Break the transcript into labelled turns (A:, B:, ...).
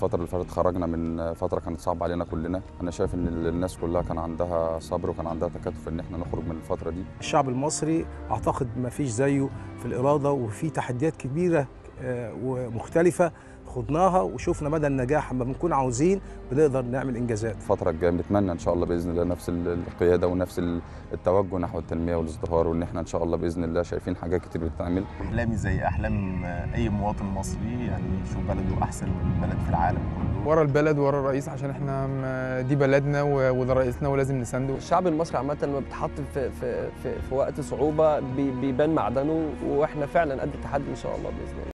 A: الفتره اللي فاتت خرجنا من فتره كانت صعبه علينا كلنا انا شايف ان الناس كلها كان عندها صبر وكان عندها تكاتف ان احنا نخرج من الفتره دي
B: الشعب المصري اعتقد ما فيش زيه في الاراده وفي تحديات كبيره آه، ومختلفه خضناها وشفنا مدى النجاح لما بنكون عاوزين بنقدر نعمل انجازات
A: الفتره الجايه بنتمنى ان شاء الله باذن الله نفس القياده ونفس التوجه نحو التنميه والازدهار وان احنا ان شاء الله باذن الله شايفين حاجات كتير بتتعمل
C: احلامي زي احلام اي مواطن مصري يعني يشوف بلده احسن بلد في العالم كله
D: ورا البلد ورا الرئيس عشان احنا م- دي بلدنا و- وده رئيسنا ولازم نسانده
E: الشعب المصري عامة لما بيتحط في في في, في وقت صعوبة بي- بيبان معدنه واحنا فعلا قد التحدي ان شاء الله بإذن الله